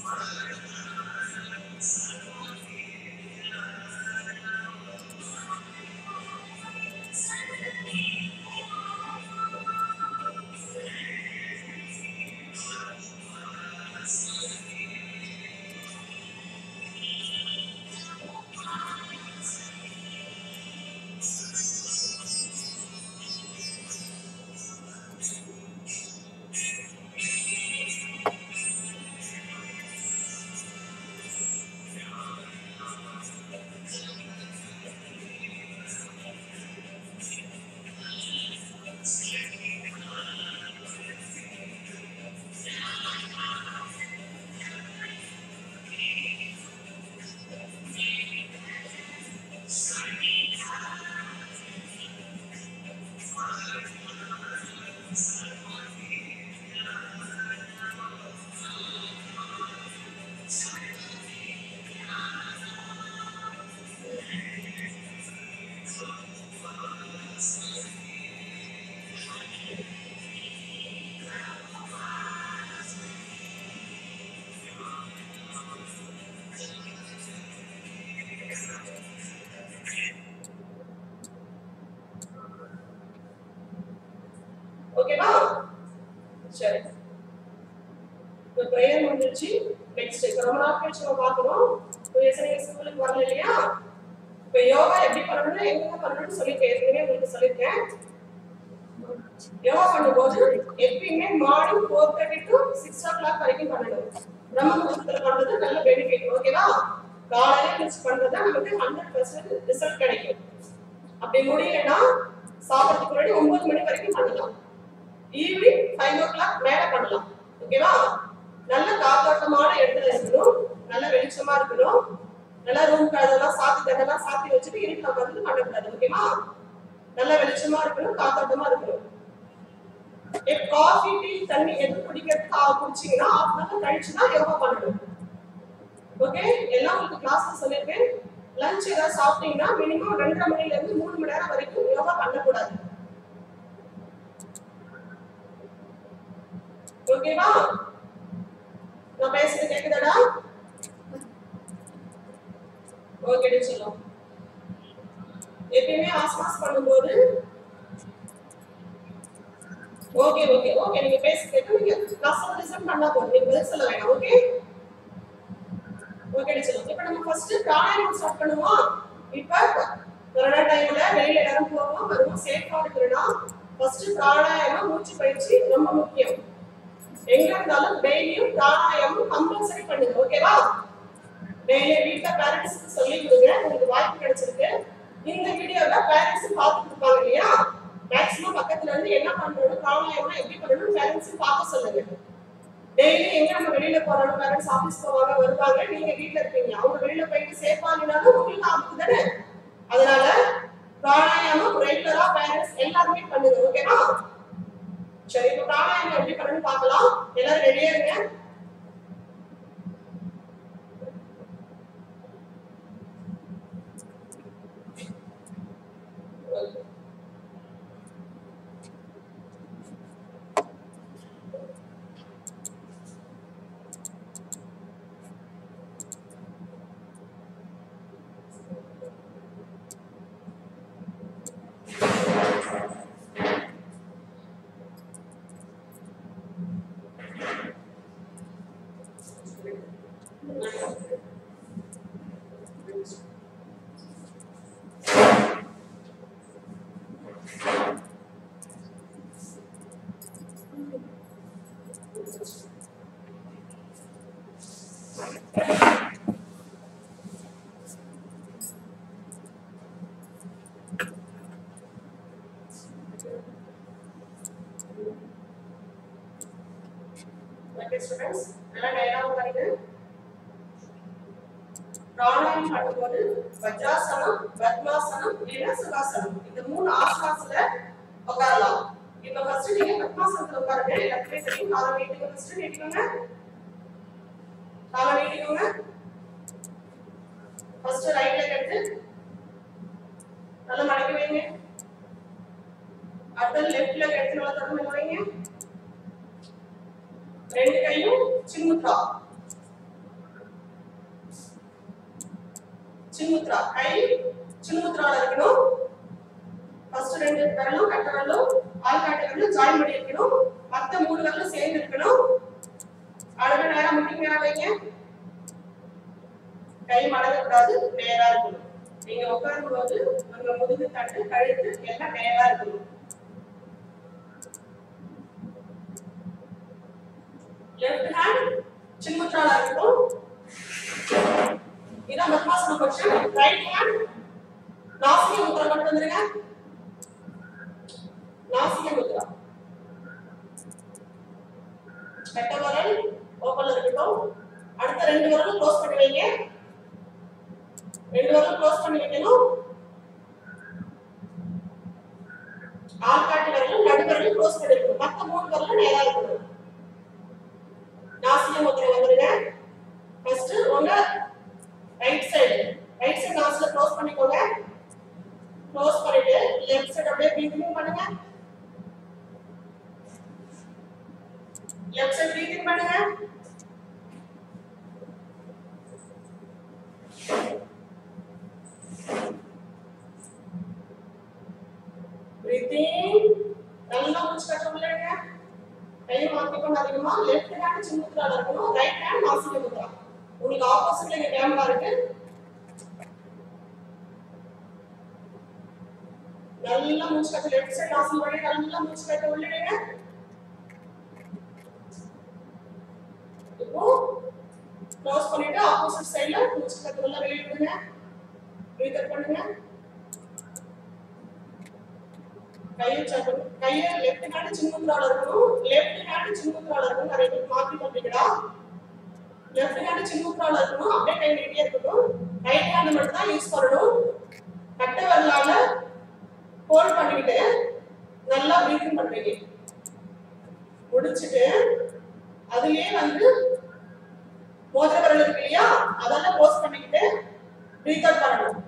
ஓகேவா சரி இப்போ ப்ரேயர் முடிஞ்சிருச்சு நெக்ஸ்ட் இப்போ ரொம்ப நாள் கழிச்சு நம்ம பார்க்கணும் இப்போ எத்தனை ஸ்கூலுக்கு வரல இல்லையா இப்போ யோகா எப்படி பண்ணணும் எங்க பண்ணணும்னு சொல்லியிருக்கேன் ஏற்கனவே உங்களுக்கு சொல்லியிருக்கேன் யோகா பண்ணும்போது எப்பயுமே morning four thirty to six o'clock வரைக்கும் பண்ணணும் பிரம்ம முகூர்த்தத்தில் பண்றது நல்ல பெனிஃபிட் ஓகேவா காலையில எழுந்து பண்றது நமக்கு ஹண்ட்ரட் பர்சன்ட் ரிசல்ட் கிடைக்கும் அப்படி முடியலன்னா சாப்பிட்றதுக்கு முன்னாடி ஒன்பது மணி வரைக்கும் பண்ணலாம் ஈவினிங் ஃபைவ் ஓ கிளாக் மேல பண்ணலாம் ஓகேவா நல்ல காத்தோட்டமான இடத்துல இருக்கணும் நல்ல வெளிச்சமா இருக்கணும் நல்ல ரூம் கதெல்லாம் சாத்தி தண்ணெல்லாம் சாத்தி வச்சுட்டு இருட்டில் உட்காந்து பண்ணக்கூடாது ஓகேவா நல்ல வெளிச்சமா இருக்கணும் காத்தோட்டமா இருக்கணும் காஃபி டீ தண்ணி எது குடிக்கிறதுக்கு ஆ குடிச்சீங்கன்னா ஆஃப் அன் அவர் கழிச்சு தான் யோகா பண்ணணும் ஓகே எல்லாம் உங்களுக்கு கிளாஸ்ல சொல்லியிருக்கேன் லஞ்ச் ஏதாவது சாப்பிட்டீங்கன்னா மினிமம் ரெண்டரை மணில இருந்து மூணு மணி நேரம் வரைக்கும் யோகா பண்ணக்கூடாது ஓகேவா நான் பேசுறது கேக்குதாடா ஓகே சொல்லும் எப்பயுமே ஆஸ்மாஸ் பண்ணும்போது ஓகே ஓகே ஓகே நீங்க பேச கேட்க நீங்க கிளாஸ் லிசன் பண்ணா போதும் நீங்க பதில் சொல்ல வேண்டாம் ஓகே ஓகே சொல்லும் இப்போ நம்ம ஃபர்ஸ்ட் பிராணாயாமம் ஸ்டார்ட் பண்ணுவோமா இப்போ கொரோனா டைம்ல வெளியில எல்லாரும் போவோம் வருவோம் சேஃபா இருக்கணும்னா ஃபர்ஸ்ட் பிராணாயாமம் மூச்சு பயிற்சி ரொம்ப முக்கியம் எங்க இருந்தாலும் டெய்லியும் பிராணாயாமம் கம்பல்சரி பண்ணுங்க ஓகேவா டெய்லி வீட்ல பேரண்ட்ஸ்க்கு சொல்லி கொடுங்க உங்களுக்கு வாய்ப்பு கிடைச்சிருக்கு இந்த வீடியோல பேரண்ட்ஸ் பார்த்துட்டு இருப்பாங்க இல்லையா மேக்ஸிமம் பக்கத்துல இருந்து என்ன பண்றோம் பிராணாயாமம் எப்படி பண்ணணும் பேரண்ட்ஸ் பார்க்க சொல்லுங்க டெய்லி எங்க நம்ம வெளியில போறோம் பேரண்ட்ஸ் ஆபீஸ் போவாங்க வருவாங்க நீங்க வீட்ல இருக்கீங்க அவங்க வெளியில போயிட்டு சேஃபா இல்லைனாலும் உங்களுக்கு ஆபத்து தானே அதனால பிராணாயாமம் ரெகுலரா பேரண்ட்ஸ் எல்லாருமே பண்ணுங்க ஓகேவா சரி இப்போ பிராணாயாமம் எப்படி பண்ணணும்னு பார்க்கலாம் எல்லாரும் ரெடியா இருங்க ஓகே ஸ்டூடெண்ட்ஸ் நல்லா டயலாக் வருது பிராணாயாமம் பண்ணும்போது வஜ்ராசனம் பத்மாசனம் இல்லைன்னா சுகாசனம் இந்த மூணு ஆசனாஸ்ல உட்காரலாம் இப்ப ஃபர்ஸ்ட் நீங்க பத்மாசனத்துல உட்காருங்க எல்லாத்துக்குமே தெரியும் காலை நீட்டுங்க ஃபர்ஸ்ட் நீட்டிக்கோங்க காலை நீட்டிக்கோங்க ஃபர்ஸ்ட் ரைட் லெக் எடுத்து நல்லா மடக்கி வைங்க அடுத்தது லெஃப்ட் லெக் எடுத்து நல்லா தொடர்ந்து வைங்க ரெண்டு கையும் சின்முத்ரா சின்முத்ரா கை சின்முத்ரால இருக்கணும் ஃபர்ஸ்ட் ரெண்டு விரலும் கட்ட விரலும் ஆள்காட்டு விரலும் ஜாயின் பண்ணி இருக்கணும் மத்த மூணு விரலும் சேர்ந்து இருக்கணும் அழகு நேரா முட்டி நேரா வைங்க கை மடங்க கூடாது நேரா இருக்கணும் நீங்க உட்காரும் போது உங்க முதுகு தட்டு கழுத்து எல்லாம் நேரா இருக்கணும் லெஃப்ட் ஹேண்ட் சின்முத்ரால இருக்கணும் இதான் பத்மாசன பொசிஷன் ரைட் ஹேண்ட் நாசிக முத்ரா கொண்டு வந்துருங்க நாசிக முத்ரா கட்ட விரல் ஓப்பன்ல இருக்கட்டும் அடுத்த ரெண்டு விரலும் க்ளோஸ் பண்ணி வைங்க ரெண்டு விரலும் க்ளோஸ் பண்ணி வைக்கணும் ஆள்காட்டி விரலும் நடு விரலும் க்ளோஸ் பண்ணி வைக்கணும் மத்த மூணு விரலும் நேரா இருக்கணும் நாசிக முத்திரை வந்துருங்க ஃபர்ஸ்ட் உங்க ரைட் சைடு ரைட் சைடு நாசில க்ளோஸ் பண்ணிக்கோங்க க்ளோஸ் பண்ணிட்டு லெஃப்ட் சைடு அப்படியே ப்ரீத்திங் பண்ணுங்க லெஃப்ட் சைடு ப்ரீத்திங் பண்ணுங்க ப்ரீத்திங் நல்லா மூச்சு கட்ட உள்ளங்க கையை மாத்திக்கொண்டு அதிகமா லெஃப்ட் ஹேண்ட் சின்முத்ரால இருக்கணும் ரைட் ஹேண்ட் நாசிக முத்ரா உங்களுக்கு ஆப்போசிட்ல இங்க கேமரா இருக்கு நல்லா மூச்சு கட்ட லெஃப்ட் சைடு நாசில் வழி நல்லா மூச்சு கட்ட உள்ளிடுங்க இப்போ க்ளோஸ் பண்ணிட்டு ஆப்போசிட் சைடுல மூச்சு கட்ட உள்ள வெளிய விடுங்க பிரீத் அவுட் பண்ணுங்க கையை சட்டு கையை லெஃப்ட் ஹேண்ட் சின்முத்ரால இருக்கணும் லெஃப்ட் ஹேண்ட் சின்முத்ரால இருக்கணும் நிறைய பேர் மாத்தி பண்ணிக்கடா லெஃப்ட் ஹேண்ட் சின்முத்ரால இருக்கணும் அப்படியே கை நீட்டியே இருக்கட்டும் ரைட் ஹேண்ட் மட்டும் தான் யூஸ் பண்ணணும் கட்டை வரலால ஹோல்ட் பண்ணிக்கிட்டு நல்லா ப்ரீத்திங் பண்றீங்க முடிச்சிட்டு அதுலயே வந்து மோதிர விரல் இருக்கு இல்லையா அதெல்லாம் க்ளோஸ் பண்ணிக்கிட்டு ப்ரீத் அவுட் பண்ணணும்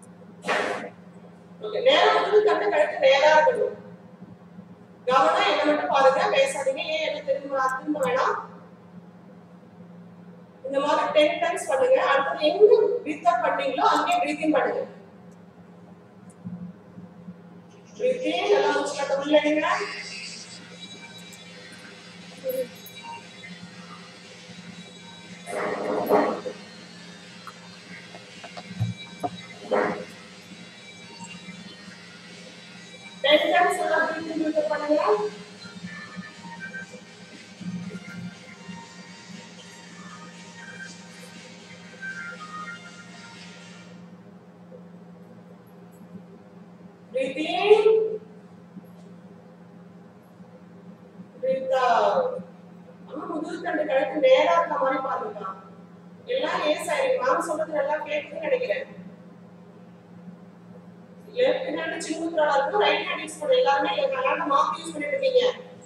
ஓகே நேரா வந்து கண்ணு கழுத்து நேரா இருக்கணும் கவனம் என்ன மட்டும் பாருங்க பேசாதீங்க ஏன் என்ன திரும்ப திரும்ப வேணாம் இந்த மாதிரி டென் டைம்ஸ் பண்ணுங்க அடுத்தது எங்க பிரீத் அவுட் பண்ணீங்களோ அங்கேயே பிரீத்திங் பண்ணுங்க பிரீத்திங் நல்லா மூச்சு கட்ட உள்ளடுங்க டென் டைம்ஸ் நல்லா பிரீத்திங் பிரீத் பண்ணுங்க Breathe in. Breathe out. அம்மா முதுகு தண்டு கழுத்து நேரா இருக்க மாதிரி பாருங்க எல்லாம் ஏஸ் ஆயிருக்கு மேம் சொல்றது நல்லா கேட்குதுன்னு நினைக்கிறேன் லெஃப்ட் ஹேண்ட் சின்முத்ரால இருக்கும் ரைட் ஹேண்ட் யூஸ் பண்ண எல்லாருமே கலாண்ட மார்க் யூஸ் பண்ணிட்டு இருக்கீங்க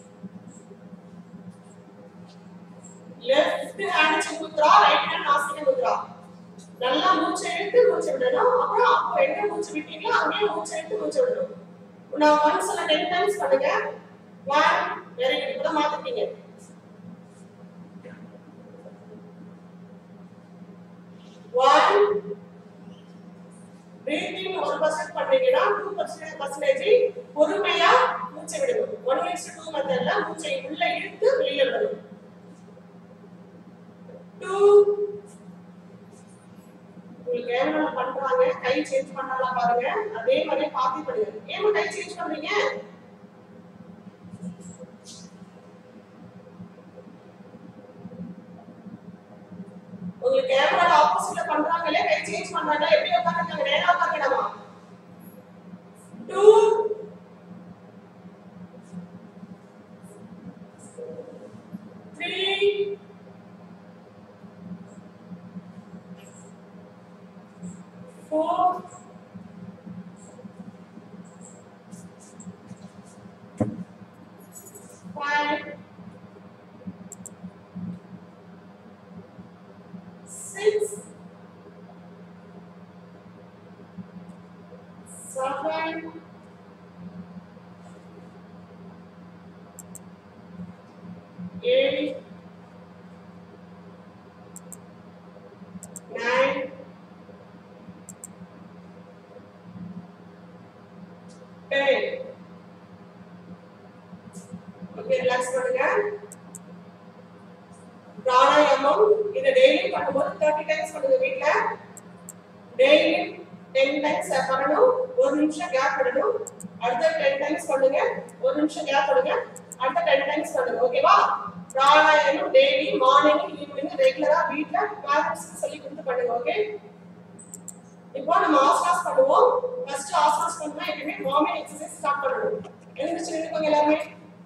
லெஃப்ட் ஹேண்ட் சின்முத்ரா ரைட் ஹேண்ட் நாசிக முத்ரா நல்லா மூச்சை இழுத்து மூச்சு விடணும் அப்புறம் அப்போ எங்க மூச்சு விட்டீங்களோ அங்கேயே மூச்சை இழுத்து மூச்சு விடணும் நான் ஒன் சொல்ல டென் டைம்ஸ் பண்ணுங்க ஒன் வெரி குட் இப்பதான் மாத்திட்டீங்க ஒன் பிரீத்திங் ஒரு பர்சன்ட் பண்றீங்கன்னா டூ பர்சன்ட் பர்சன்டேஜ் பொறுமையா மூச்சை விடணும் ஒன் இஸ் டூ மெத்தட்ல மூச்சை உள்ள இழுத்து வெளியில விடணும் டூ உங்களுக்கு கேமரா பண்றாங்க கை சேஞ்ச் பண்ணாலா பாருங்க அதே மாதிரி காப்பி பண்ணுங்க ஏமா கை சேஞ்ச் பண்றீங்க உங்களுக்கு கேமரா ஆப்போசிட்ல பண்றாங்களே கை சேஞ்ச் பண்றாங்க எப்படி உட்காந்துருக்காங்க நேரா உட்காந்துடமா two three four, five, six, seven, eight, nine, thirty times பண்ணுங்க வீட்ல டெய்லி டென் டைம்ஸ் பண்ணணும் ஒரு நிமிஷம் கேப் விடணும் அடுத்த டென் டைம்ஸ் பண்ணுங்க ஒரு நிமிஷம் கேப் விடுங்க அடுத்த டென் டைம்ஸ் பண்ணுங்க ஓகேவா பிராணாயாமம் டெய்லி மார்னிங் ஈவினிங் ரெகுலரா வீட்ல பேரண்ட்ஸ்க்கு சொல்லி கொடுத்து பண்ணுங்க ஓகே இப்போ நம்ம ஆஸ்வாஸ் பண்ணுவோம் ஃபர்ஸ்ட் ஆஸ்வாஸ் பண்ணா எப்பவுமே மார்னிங் எக்ஸசைஸ் ஸ்டார்ட் பண்ணணும் எழுந்திருச்சு நின்னுக்கோங்க எல்லாருமே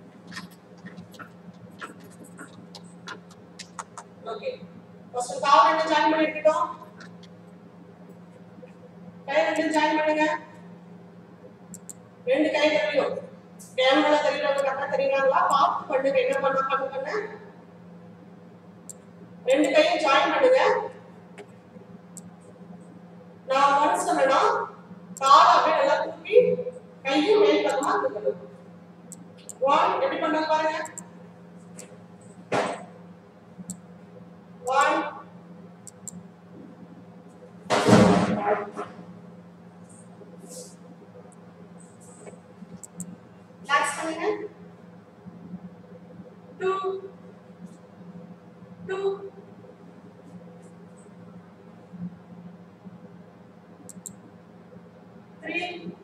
ஓகே ஃபர்ஸ்ட் கால் ரெண்டு ஜாயின் பண்ணிட்டோம் கை ரெண்டு ஜாயின் பண்ணுங்க ரெண்டு கை தெரியும் கேமரா தெரியறவங்க கரெக்டா தெரியுறாங்களா பார்த்து பண்ணுங்க என்ன பண்ண பண்ண பண்ண ரெண்டு கையும் ஜாயின் பண்ணுங்க நான் ஒன் சொன்னா கால் அப்படியே நல்லா தூக்கி கையும் மேல் பக்கமா தூக்கணும் ஒன் எப்படி பண்றது பாருங்க ஒன் ரிலாக்ஸ் பண்ணுங்க two two three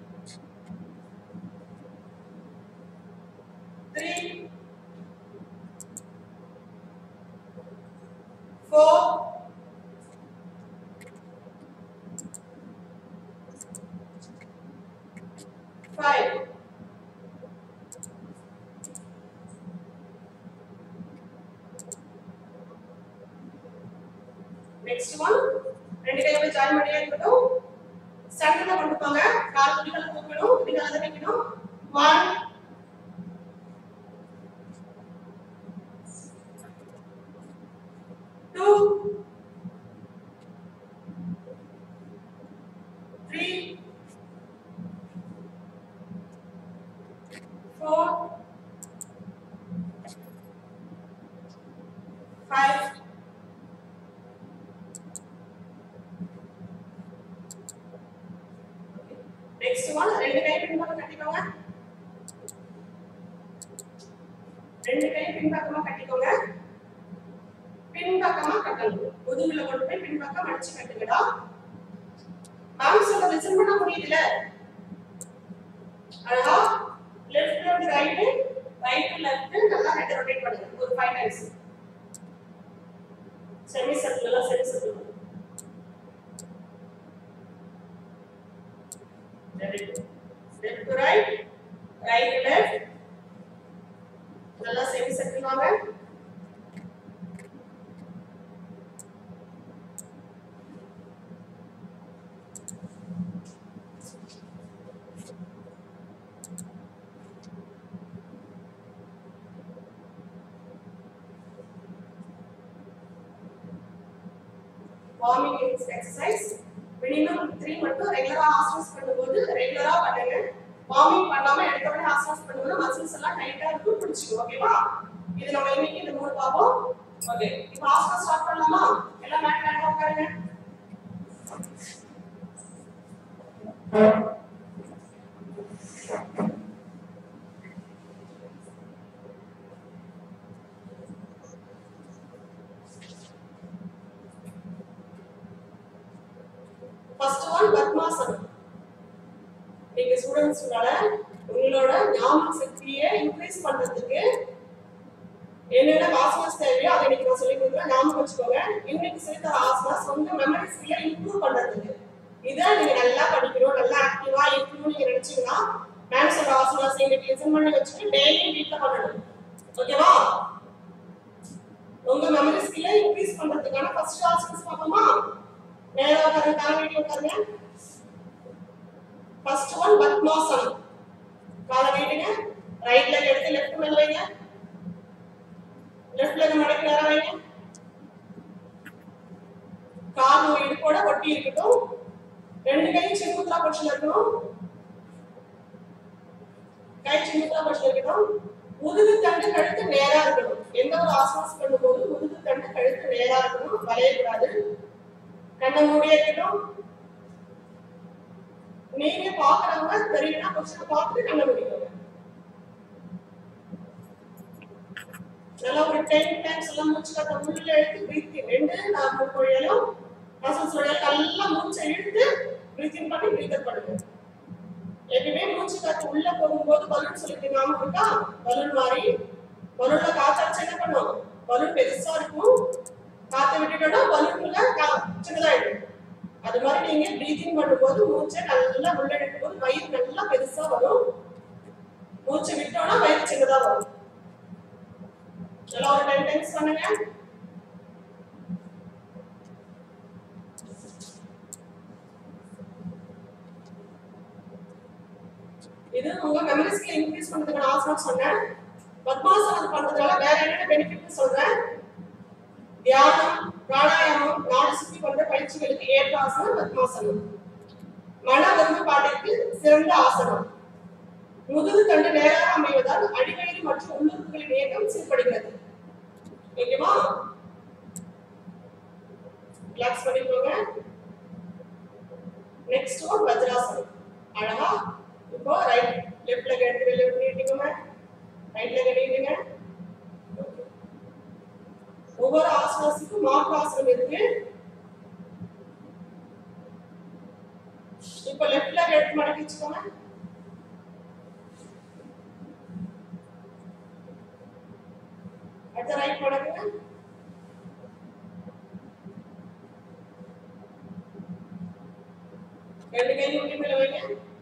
three four five next one ரெண்டு கையை ஜாயின் பண்ணியே இருக்கட்டும் சென்டர்ல கொண்டு போங்க கால் துணிகளை தூக்கணும் துணிகளை அதை வைக்கணும் one two three four five next one ரெண்டு கை பின்பக்கம் கட்டிக்கோங்க ரெண்டு கை பின்பக்கமா கட்டிக்கோங்க பின்பக்கமா கட்டணும் முதுகுல கொண்டு போய் பின்பக்கம் அடிச்சு கட்டுங்கடா மேம் சொல்ற லிசன் பண்ண முடியுதுல அழகா left to right right to left நல்லா ஹெட் ரொட்டேட் பண்ணுங்க ஒரு ஃபைவ் டைம்ஸ் செமி சர்க்கிள் எல்லாம் semi circle Very good. Left to right, right to left. நல்லா செமி சர்க்கிள் வாங்க வார்மிங் எக்ஸசைஸ் மினிமம் த்ரீ மட்டும் ரெகுலரா ஆஸ்வாஸ் பண்ணும்போது ரெகுலரா பண்ணுங்க வார்மிங் பண்ணாம எடுத்த உடனே ஆஸ்வாஸ் பண்ணும்போது மசில்ஸ் எல்லாம் டைட்டா இருக்கும் பிடிச்சிக்கும் ஓகேவா இது நம்ம இன்னைக்கு இந்த மூணு பார்ப்போம் ஓகே இப்போ ஆஸ்வாஸ் ஸ்டார்ட் பண்ணலாமா எல்லாம் மேட் மேட் உட்காருங்க ஃபர்ஸ்ட் ஒன் பத்மாசனம் நீங்க ஸ்டூடெண்ட்ஸ்னால உங்களோட ஞாபக சக்தியை இன்க்ரீஸ் பண்றதுக்கு என்னென்ன ஆசனாஸ் தேவையோ அதை இன்னைக்கு நான் சொல்லி கொடுக்குறேன் ஞாபகம் வச்சுக்கோங்க இன்னைக்கு சொல்லித்தர ஆசனாஸ் உங்க மெமரி ஸ்கில்லை இம்ப்ரூவ் பண்றதுக்கு இதை நீங்க நல்லா படிக்கணும் நல்லா ஆக்டிவா இருக்கணும்னு நீங்க நினைச்சீங்கன்னா மேம் சொல்ற ஆசனாஸ் இன்னைக்கு லிசன் பண்ணி வச்சுட்டு டெய்லி வீட்ல பண்ணணும் ஓகேவா உங்க மெமரி ஸ்கில்லை இன்க்ரீஸ் பண்றதுக்கான ஃபர்ஸ்ட் ஆசனாஸ் பார்ப்போமா நேரா உட்காருங்க கால் நீட்டி உட்காருங்க ஃபர்ஸ்ட் ஒன் பத்மாசனம் காலை நீட்டுங்க ரைட் லெக் எடுத்து லெஃப்ட் மேல வைங்க லெஃப்ட் லெக் மடக்கி நேரா வைங்க கால் உங்க இடுப்போட ஒட்டி இருக்கட்டும் ரெண்டு கையும் செங்குத்தா பொசிஷன் இருக்கணும் கை செங்குத்தா பொசிஷன் இருக்கட்டும் முதுகு தண்டு கழுத்து நேரா இருக்கணும் எந்த ஒரு ஆசனாஸ் பண்ணும்போது முதுகு தண்டு கழுத்து நேரா இருக்கணும் வளையக்கூடாது கண்ணை மூடியே இருக்கட்டும் நீங்க பாக்குறவங்க தெரியலனா கொஸ்டின் பார்த்துட்டு கண்ணை மூடிக்கோங்க நல்லா ஒரு டென் டைம்ஸ் எல்லாம் மூச்சு காட்ட உள்ள எடுத்து பிரீத் ரெண்டு நான் மூக்கொழியலும் சொல்லிட்டு ஞாபகம் இருக்கா பலூன் மாதிரி பலூன்ல காத்தடிச்சு என்ன பண்ணும் பலூன் பெருசா இருக்கும் காத்த விட்டுட்டோம்னா பலூன்ல சின்னதாயிடும் அது மாதிரி நீங்க ப்ரீத்திங் பண்ணும்போது மூச்சை நல்லா உள்ள இழுக்கும்போது வயிறு நல்லா பெருசா வரும் மூச்சை விட்டோம்னா வயிறு சின்னதா வரும் எல்லாம் ஒரு டென் டைம்ஸ் பண்ணுங்க இது உங்க மெமரி ஸ்கில் இன்க்ரீஸ் பண்றதுக்கான ஆசனம் சொன்னேன் பத்மாசனம் பண்றதுனால வேற என்னென்ன பெனிஃபிட் சொல்றேன் தியானம் பிராணாயாமம் நாடு சுத்தி போன்ற பயிற்சிகளுக்கு ஏற்ற ஆசனம் பத்மாசனம் மன ஒருமைப்பாட்டிற்கு சிறந்த ஆசனம் முதுகு தண்டு நேராக அமைவதால் அடிவயிறு மற்றும் உள்ளுறுப்புகளின் இயக்கம் சீர்படுகிறது ஓகேவா ரிலாக்ஸ் பண்ணிக்கோங்க நெக்ஸ்ட் ஒன் வஜ்ராசனம் அழகா இப்போ ரைட் லெஃப்ட் லெக் எடுத்து வெளியே நீட்டிக்கோங்க ரைட் லெக் நீட்டுங்க ஒவ்வொரு ஆசனத்துக்கும் மாற்று ஆசனம் இருக்கு இப்போ லெஃப்ட் லெக் எடுத்து மடக்கி வச்சுக்கோங்க அடுத்த ரைட் மடக்குங்க ரெண்டு கை முட்டி மேல வைங்க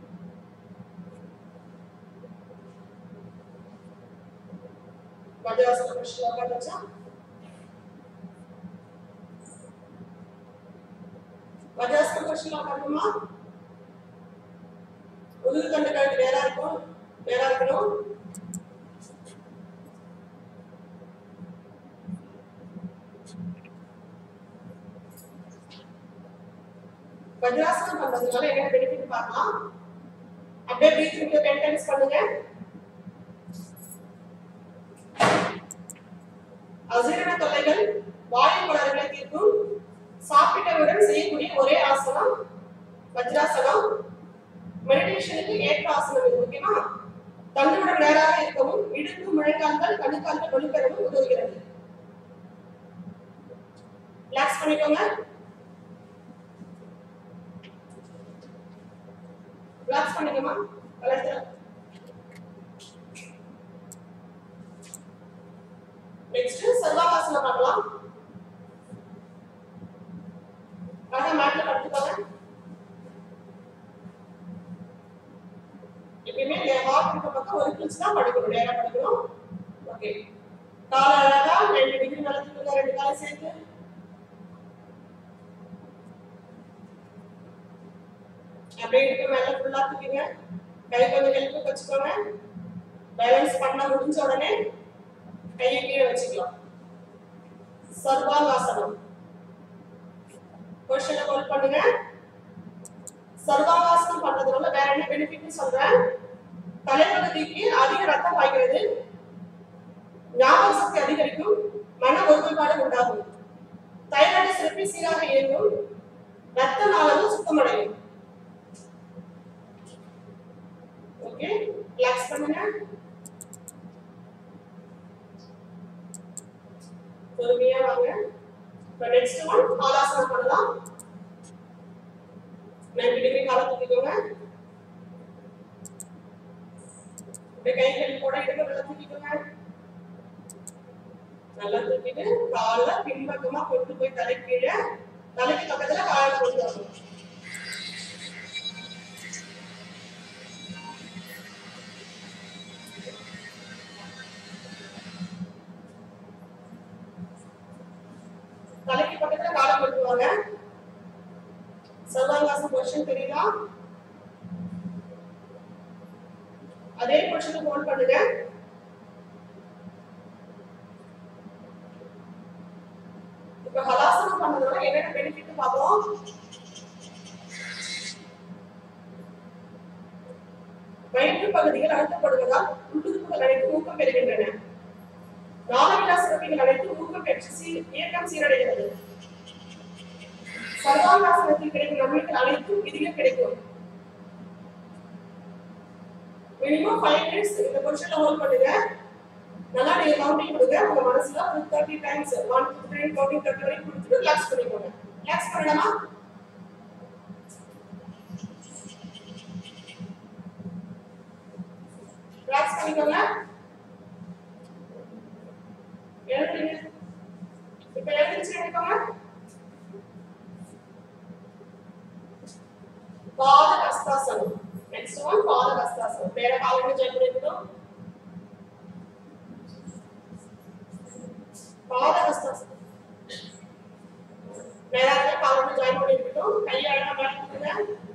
வஜ்ராசன பொசிஷன்ல உட்கார்ந்து வச்சா வஜ்ராசன பொசிஷன்ல உட்காரணுமா முதுகு தண்டு கழுத்து நேரா இருக்கும் நேரா இருக்கணும் வஜ்ராசனம் பண்றதுனால என்ன பெனிஃபிட் பார்க்கலாம் அப்படியே பிரீத்திங் டென் டைம்ஸ் பண்ணுங்க அஜீரண தொல்லைகள் வாயு குளறுகளை தீர்க்கும் சாப்பிட்டவுடன் செய்யக்கூடிய ஒரே ஆசனம் வஜ்ராசனம் மெடிடேஷனுக்கு ஏற்ற ஆசனம் இது ஓகேவா தன்னுடன் நேராக இருக்கவும் இடுப்பு முழங்கால்கள் கணுக்கால்கள் வலுப்பெறவும் உதவுகிறது ரிலாக்ஸ் பண்ணிக்கோங்க ரிலாக்ஸ் பண்ணிக்கோமா வளர்த்து நெக்ஸ்ட் சர்வாகாசனம் பார்க்கலாம் அழகா மேட்ல படுத்துக்கோங்க எப்பயுமே ஹார்ட் இருக்க பக்கம் ஒரு கிழிச்சு தான் படுக்கணும் நேரா படுக்கணும் ஓகே கால அழகா ரெண்டு டிகிரி வளர்த்துக்கோங்க ரெண்டு காலை சேர்த்து அப்படியே இருக்க மேல ஃபுல்லா தூக்கிங்க கை கொஞ்சம் ஹெல்ப் வச்சுக்கோங்க பேலன்ஸ் பண்ண முடிஞ்ச உடனே கையை கீழே வச்சுக்கலாம் சர்வாங்காசனம் கொஸ்டினை ஹோல்ட் பண்ணுங்க சர்வாங்காசனம் பண்றதுனால வேற என்ன பெனிஃபிட் சொல்றேன் தலைப்பகுதிக்கு அதிக ரத்தம் பாய்கிறது ஞாபக சக்தி அதிகரிக்கும் மன ஒருமைப்பாடு உண்டாகும் தைராய்டு சுரப்பி சீராக இயங்கும் ரத்த நாளமும் சுத்தமடையும் ஓகே ரிலாக்ஸ் பண்ணுங்க பொறுமையா வாங்க இப்போ நெக்ஸ்ட் ஒன் காலாசனம் பண்ணலாம் 90 டிகிரி காலை தூக்கிக்கோங்க இப்படி கைகள் கூட இடங்களை தூக்கிக்கோங்க நல்லா தூக்கிட்டு காலை பின்பக்கமா கொண்டு போய் தலை கீழே தலைக்கு பக்கத்துல காலை கொண்டு வரணும் தலைக்கு பக்கத்துல காலை கொண்டு வாங்க சர்வாங்காசம் பொசிஷன் தெரியுதா அதே பொசிஷன் ஹோல்ட் பண்ணுங்க இப்ப ஹலாசனம் பண்ணதுனால என்னென்ன பெனிஃபிட் பார்ப்போம் வயிற்று பகுதிகள் அழுத்தப்படுவதால் உள்ளுறுப்புகள் அனைத்து ஊக்கம் பெறுகின்றன நாளமில்லா சிறப்பிகள் அனைத்து ஊக்கம் பெற்று சீ- இயக்கம் சீரடைகிறது சர்வாங்காசனத்தில் கிடைக்கும் நன்மைகள் அனைத்தும் இதிலும் கிடைக்கும் மினிமம் ஃபைவ் மினிட்ஸ் இந்த பொசிஷன்ல ஹோல்ட் பண்ணுங்க நல்லா நீங்க கவுண்டிங் கொடுங்க உங்க மனசுல ஒரு thirty times one two three counting thirty வரைக்கும் கொடுத்துட்டு ரிலாக்ஸ் பண்ணிக்கோங்க ரிலாக்ஸ் பண்ணலாமா ரிலாக்ஸ் பண்ணிக்கோங்க எழுதுறீங்க இப்ப எழுதிச்சு எடுக்கோங்க பாத ஹஸ்தாசனம் நெக்ஸ்ட் ஒன் பாத ஹஸ்தாசனம் வேற காலம் ஜாயின் பண்ணிக்கணும் பாத ஹஸ்தாசனம் நேராக காலம் ஜாயின் பண்ணிருக்கட்டும் கையை அழகா மாட்டிக்கோங்க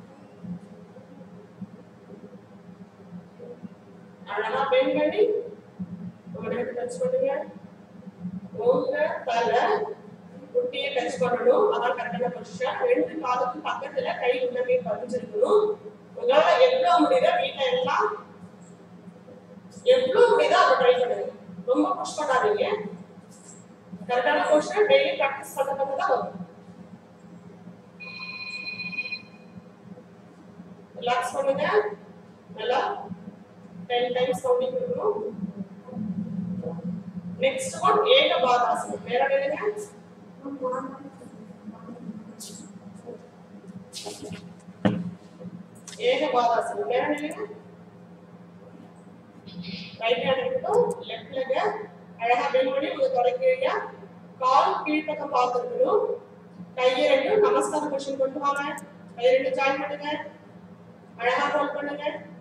அழகா பெண்ட் பண்ணி உங்க டச் பண்ணுங்க உங்க தலை குட்டியை டச் பண்ணணும் அதான் கரெக்டான பொசிஷன் ரெண்டு காதுக்கும் பக்கத்துல கை உள்ளவே பதிஞ்சிருக்கணும் உங்களால எவ்வளவு முடியுதோ வீட்டுல எல்லாம் எவ்வளவு முடியுதோ அதை ட்ரை பண்ணுங்க ரொம்ப புஷ் பண்ணாதீங்க கரெக்டான பொசிஷன் டெய்லி ப்ராக்டிஸ் பண்ண பண்ண தான் வரும் ரிலாக்ஸ் பண்ணுங்க நல்லா டென் டைம்ஸ் கவுண்டிங் கொடுக்கணும் நெக்ஸ்ட் ஒன் ஏக பாதாசனம் வேற என்னங்க ஏக பாதாசனம் வேற என்னங்க ரைட் ஹேண்ட் இருக்கட்டும் லெஃப்ட் லெக் அழகா பெண்ட் பண்ணி உங்க தொடக்கிறீங்க கால் கீழ்ப்பக்கம் பார்த்துருக்கணும் கையை ரெண்டும் நமஸ்கார பொசிஷன் கொண்டு வாங்க கை ரெண்டு ஜாயின் பண்ணுங்க அழகா ரோல் பண்ணுங்க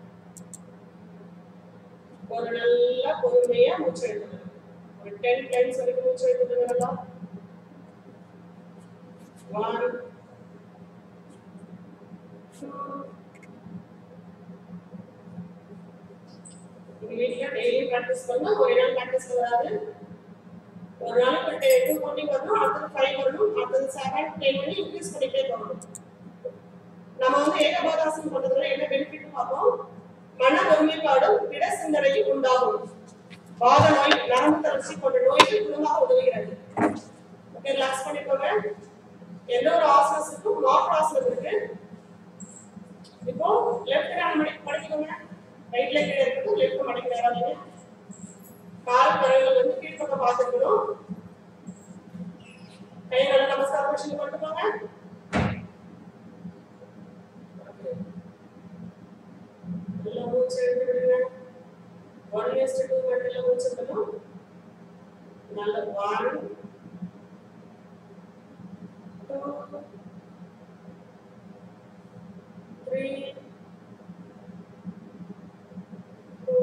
ஒரு நல்ல பொறுமையா மூச்சு எடுத்துக்கணும் ஒரு டென் டைம்ஸ் வரைக்கும் மூச்சு எடுத்துக்கணும் நல்லா ஒன் டூ உங்க வீட்ல டெய்லி ப்ராக்டிஸ் பண்ணா ஒரு நாள் ப்ராக்டிஸ் வராது ஒரு நாளைக்கு ஒரு டூ கோட்டிங் வரணும் அடுத்தது ஃபைவ் வரணும் அடுத்தது செவன் டென் பண்ணி இன்க்ரீஸ் பண்ணிட்டே போகணும் நம்ம வந்து ஏகபாதாசனம் பண்றதுல என்ன பெனிஃபிட் பார்ப்போம் மன ஒருமைப்பாடும் திட சிந்தனையும் உண்டாகும் வாத நோய் நரம்பு தளர்ச்சி போன்ற நோய்கள் குணமாக உதவுகிறது ஓகே ரிலாக்ஸ் பண்ணிக்கோங்க எந்த ஒரு ஆசனத்துக்கும் மாற்று ஆசனம் இருக்கு இப்போ லெஃப்ட் ஹேண்ட் மடக்கி மடக்கிக்கோங்க ரைட் லெக் கீழே இருக்கட்டும் லெஃப்ட் மடக்கி நேராதீங்க கால் கரங்கள் வந்து கீழ்ப்பக்கம் பார்த்துக்கணும் கை நல்ல நமஸ்காரம் வச்சு கொண்டு போங்க நல்லா மூச்சு எடுத்து விடுங்க ஒன் இயர்ஸ் டூ மட்டும் மூச்சு எடுக்கணும் நல்ல one two three two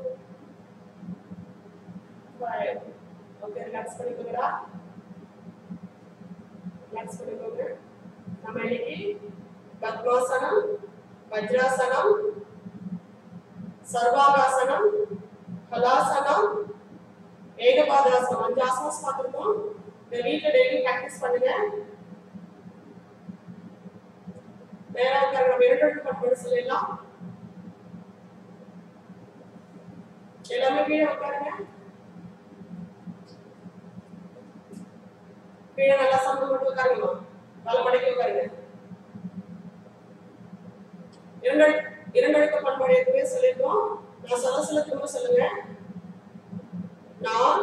five okay relax பண்ணிக்கோங்கடா ரிலாக்ஸ் பண்ணிக்கோங்க நம்ம இன்னைக்கு பத்மாசனம் வஜ்ராசனம் சர்வாகாசனம் ஹலாசனம் ஏகபாதாசனம் அஞ்சு ஆசனஸ் பார்த்துருக்கோம் இந்த வீட்டில் டெய்லி ப்ராக்டிஸ் பண்ணுங்க வேற உட்கார நம்ம இரண்டு கட் பண்ண சொல்லிடலாம் எல்லாமே கீழே உட்காருங்க கீழே நல்லா சம்பளம் மட்டும் உட்காருங்கம்மா காலை மடக்கி உட்காருங்க இரண்டு இரண்டடுக்க பண்பாடு ஏற்கனவே சொல்லியிருக்கோம் நான் சொல்ல சொல்ல திரும்ப சொல்லுங்க நான்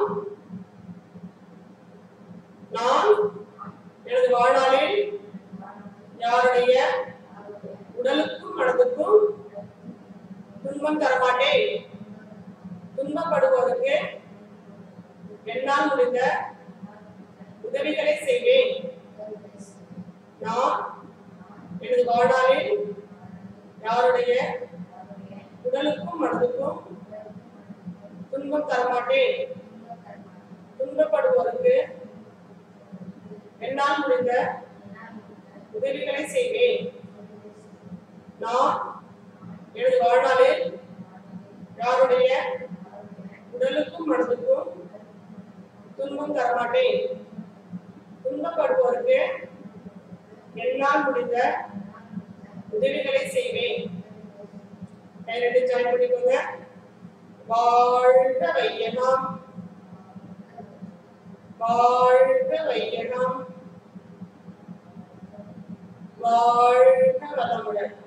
நான் எனது வாழ்நாளில் யாருடைய உடலுக்கும் மனதுக்கும் துன்பம் தரமாட்டேன் துன்பப்படுவோருக்கு என்னால் முடிந்த உதவிகளை செய்வேன் நான் எனது வாழ்நாளில் யாருடைய உடலுக்கும் மனதுக்கும் துன்பம் தரமாட்டேன் துன்பப்படுவோருக்கு என்னால் முடிந்த உதவிகளை செய்வேன் நான் எனது வாழ்நாளில் யாருடைய உடலுக்கும் மனதுக்கும் துன்பம் தரமாட்டேன் துன்பப்படுவோருக்கு என்னால் முடிந்த உதவிகளை செய்வேன் கை ரெண்டு ஜாயின் பண்ணிக்கோங்க வாழ்க வையகம் வாழ்க வையகம் வாழ்க வளமுடன்